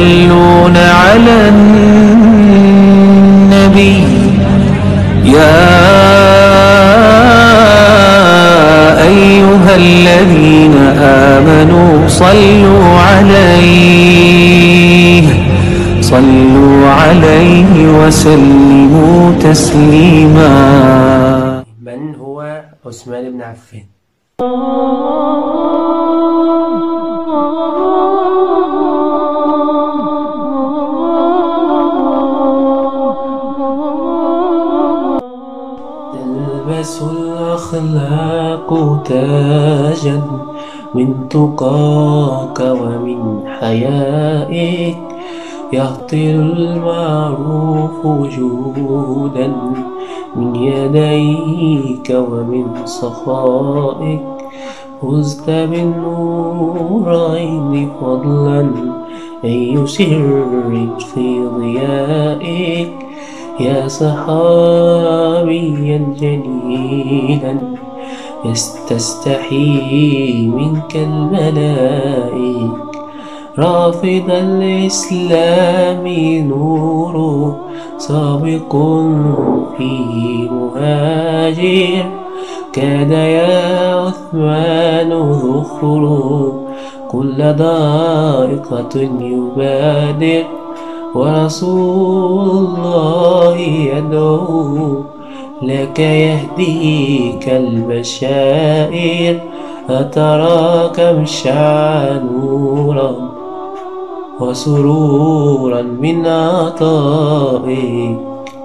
يصلون على النبي يا أيها الذين آمنوا صلوا عليه صلوا عليه وسلموا تسليما من هو عثمان بن عفان تلبس الأخلاق تاجا من تقاك ومن حيائك يهطل المعروف وجودا من يديك ومن سخائك فزت بالنورين فضلا أي سر في ضيائك يا صحابيا جليلا يستستحي منك الملائك رافض الإسلام نور سابق فيه مهاجر كاد يا عثمان ذخر كل ضائقة يبادر ورسول الله يدعو لك يهديك البشائر أتراك مشعا نورا وسرورا من عطائك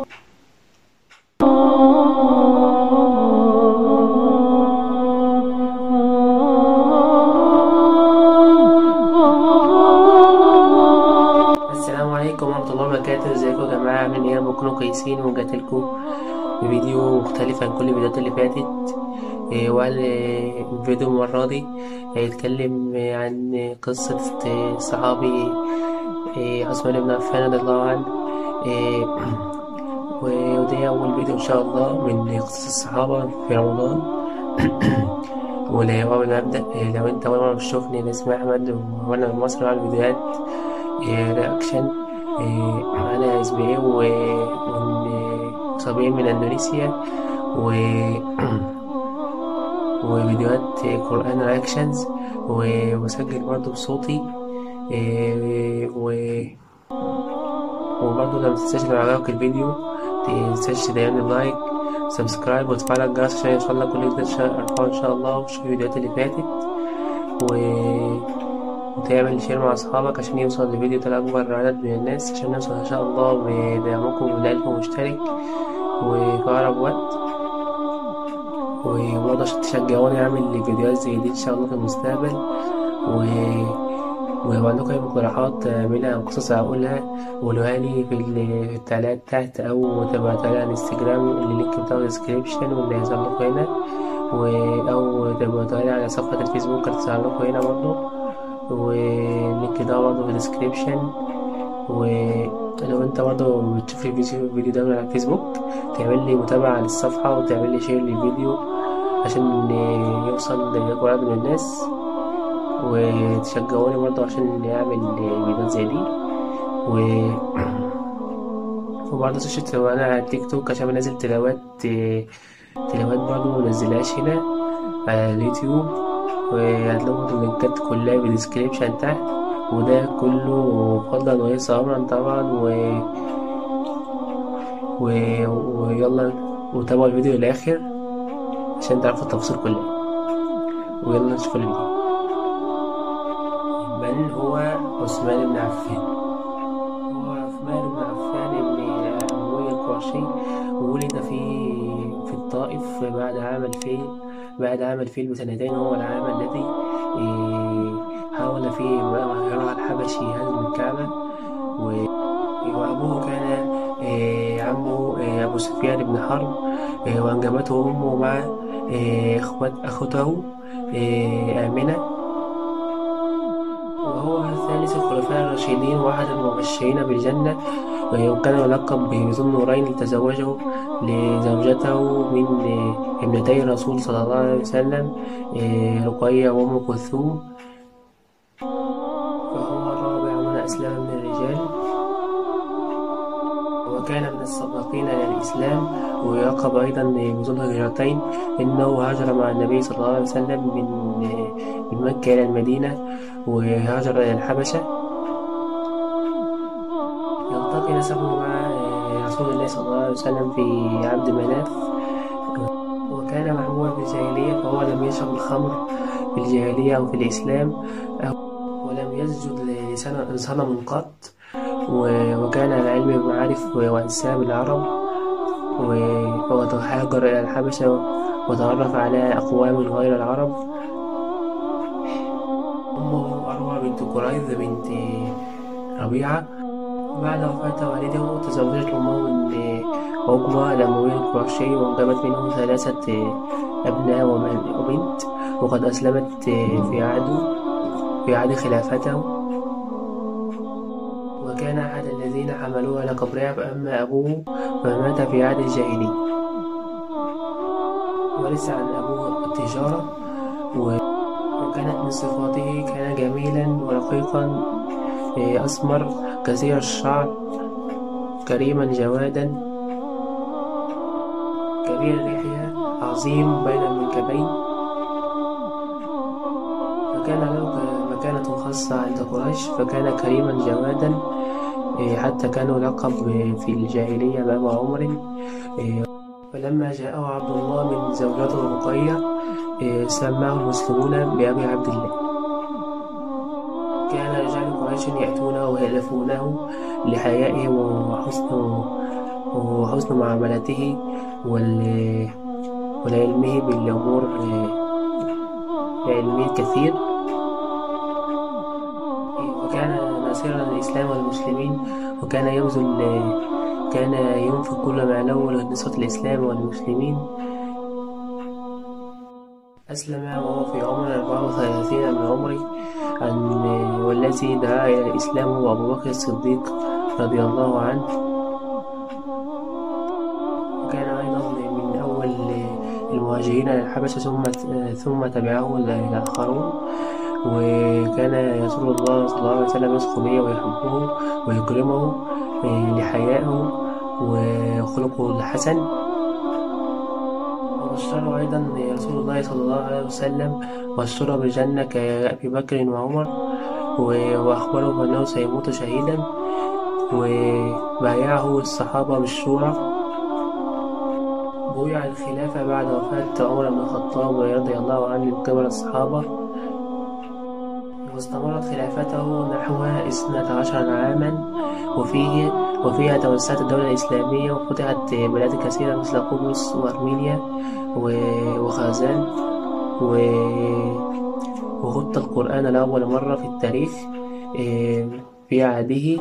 السلام عليكم ورحمة الله وبركاته ازيكم يا جماعة عاملين ايه بكونوا كويسين وجاتلكم بفيديو مختلف عن كل الفيديوهات اللي فاتت إيه، وقال إيه، الفيديو المرة دي هيتكلم عن قصة إيه، صحابي إيه، عثمان بن عفان رضي الله عنه إيه، ودي أول فيديو إن شاء الله من قصص الصحابة في رمضان ولو قبل ما أبدأ إيه، لو أنت أول مرة بتشوفني أنا اسمي أحمد وأنا من مصر على الفيديوهات إيه، رياكشن إيه، أنا اس بي اي وصبيين من أندونيسيا و وفيديوهات قرآن رياكشنز وبسجل برضه بصوتي إيه، و وبرضه لو متنساش لو عجبك الفيديو متنساش تعمل لايك سبسكرايب وتفعل الجرس عشان يوصلك كل جديد أرفعه إن شاء الله وتشوف الفيديوهات اللي فاتت و... وتعمل شير مع أصحابك عشان يوصل الفيديو ده لأكبر عدد من الناس عشان نوصل إن شاء الله بدعمكم لألف مشترك وفي أقرب وقت وبرضه عشان تشجعوني أعمل فيديوهات زي دي إن شاء الله في المستقبل و ولو عندكم أي مقترحات أعملها أو قصص أقولها قولوها لي في ال- في التعليقات تحت أو تبعتها لي على الانستجرام اللينك بتاعه ديسكريبشن واللي هيظهر لكم هنا و... أو تبعتها لي على صفحة الفيسبوك اللي هتظهر لكم هنا برضه واللينك ده برضه في الديسكريبشن ولو انت برضه بتشوف الفيديو الفيديو ده من على الفيسبوك تعمل لي متابعة للصفحة وتعمل لي شير للفيديو عشان يوصل لأكبر عدد من الناس وتشجعوني برضه عشان نعمل فيديوهات زي دي و وبرضه سوشيال تلاوة أنا على التيك توك عشان بنزل تلاوات تلاوات برضه منزلهاش هنا على اليوتيوب وهتلاقوا اللينكات كلها في الديسكريبشن تحت وده كله فضلا وليس أمرا طبعا و... و... ويلا وتابعوا الفيديو للآخر عشان تعرفوا التفاصيل كلها ويلا نشوف الفيديو من هو عثمان بن عفان هو عثمان بن عفان بن أموية القرشي ولد في في الطائف بعد عام الفيل بعد عام الفيل بسنتين هو العام الذي إيه، حاول فيه هرع الحبشي هدم الكعبة و- وأبوه كان إيه، عمه إيه، أبو سفيان بن حرب إيه، وأنجبته أمه مع إيه، إخوة أخته إيه، آمنة وهو ثالث الخلفاء الراشدين وأحد المبشرين بالجنة وكان يلقب بذو النورين تزوجه لزوجته من ابنتي الرسول صلى الله عليه وسلم رقية وأم كلثوم فهو الرابع من أسلم من وكان من السابقين إلى الإسلام ويلقب أيضا بذو الهجرتين إنه هاجر مع النبي صلى الله عليه وسلم من من مكة إلى المدينة وهاجر إلى الحبشة يلتقي نسبه مع رسول الله صلى الله عليه وسلم في عبد مناف وكان محبوبا في الجاهلية فهو لم يشرب الخمر في الجاهلية أو في الإسلام ولم يسجد لصنم قط وكان على علم بمعارف وأنساب العرب وهو هاجر إلى الحبشة وتعرف على أقوام غير العرب أمه أروى بنت قريظ بنت ربيعة بعد وفاة والده تزوجت أمه من عقبة الأموي القرشي وأنجبت منه ثلاثة أبناء وبنت وقد أسلمت في عهده في عهد خلافته وكان أحد الذين حملوه على قبرها فأما أبوه فمات في عهد الجاهلية ورث عن أبوه التجارة وكانت من صفاته كان جميلا ورقيقا أسمر كثير الشعر كريما جوادا كبير اللحية عظيم بين المنكبين فكان له مكانة خاصة عند قريش فكان كريما جوادا حتى كانوا لقب في الجاهلية بأبو عمر فلما جاءه عبد الله من زوجته رقية سماه المسلمون بأبي عبد الله كان رجال قريش يأتونه ويألفونه لحيائه وحسن وحسن معاملته ولعلمه بالأمور علمه الكثير وكان ناصرا للإسلام والمسلمين وكان يبذل كان ينفق كل ما له لنصرة الإسلام والمسلمين أسلم وهو في عمر 34 من عمره عن والذي دعا إلى الإسلام هو أبو بكر الصديق رضي الله عنه وكان أيضا من أول المهاجرين للحبشة ثم ثم تبعه الآخرون وكان رسول الله صلى الله عليه وسلم يثق به ويحبه ويكرمه لحيائه وخلقه الحسن وبشره أيضا رسول الله صلى الله عليه وسلم بشره بالجنة كأبي بكر وعمر وأخبره بأنه سيموت شهيدا وبايعه الصحابة بالشورى بويع الخلافة بعد وفاة عمر بن الخطاب رضي الله عنه من قبل الصحابة واستمرت خلافته نحو اثنتا عشر عاما وفيه وفيها توسعت الدولة الإسلامية وفتحت بلاد كثيرة مثل قبرص وأرمينيا وخازان وخط القرآن لأول مرة في التاريخ في عهده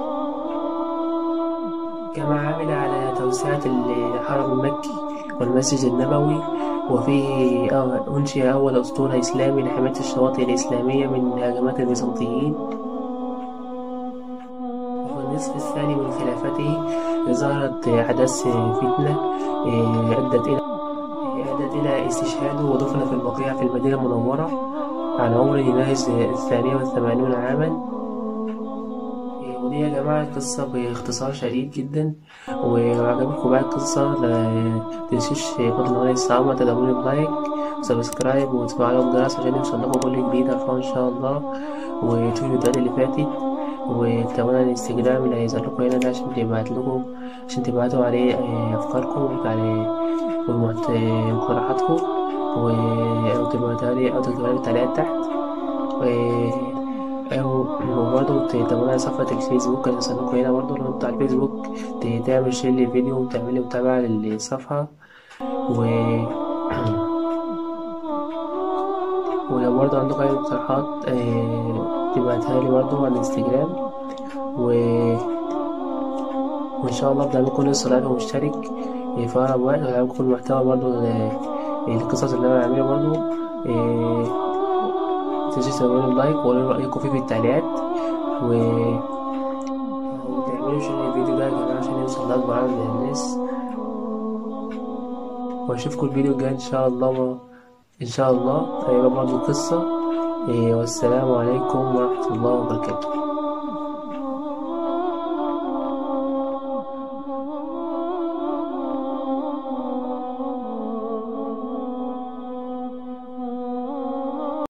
كما عمل على توسعة الحرم المكي والمسجد النبوي وفيه أنشئ أول أسطول إسلامي لحماية الشواطئ الإسلامية من هجمات البيزنطيين وفي النصف الثاني من خلافته ظهرت أحداث فتنة أدت إلى أدت إلى استشهاده ودفن في البقيع في المدينة المنورة عن عمر يناهز الثانية والثمانون عاما ودي يا جماعة قصة باختصار شديد جدا ولو عجبكم بقى القصة متنسوش فضل الله الصعبة تدعموني بلايك وسبسكرايب وتفعلوا الجرس عشان يوصلكوا كل جديد أرفعه إن شاء الله وتشوفوا الفيديوهات اللي فاتت وتابعونا الانستجرام اللي هيظهر لكم هنا ده عشان تبعت لكم عشان تبعتوا عليه أفكاركم على ومقترحاتكم أو تبعتها لي أو تكتبوا لي التعليقات تحت وبرضه تتابعونا على صفحة الفيسبوك اللي هسيبلكوا هنا برضه لو انت على الفيسبوك تعمل شير للفيديو وتعمل لي متابعة للصفحة و ولو برضه عندكم أي مقترحات تبعتها لي برضه على الانستجرام و وإن شاء الله أبدأ لكم لسه لايك ومشترك في أقرب وقت وهيعجبكم المحتوى برضه القصص اللي أنا بعملها برضه متنسوش تعملوا لايك وقولوا رأيكم فيه في التعليقات و وتعملوا شير للفيديو ده يا جماعة عشان يوصل لأكبر عدد من الناس وأشوفكم الفيديو الجاي إن شاء الله إن شاء الله هيبقى برضه قصة والسلام عليكم ورحمة الله وبركاته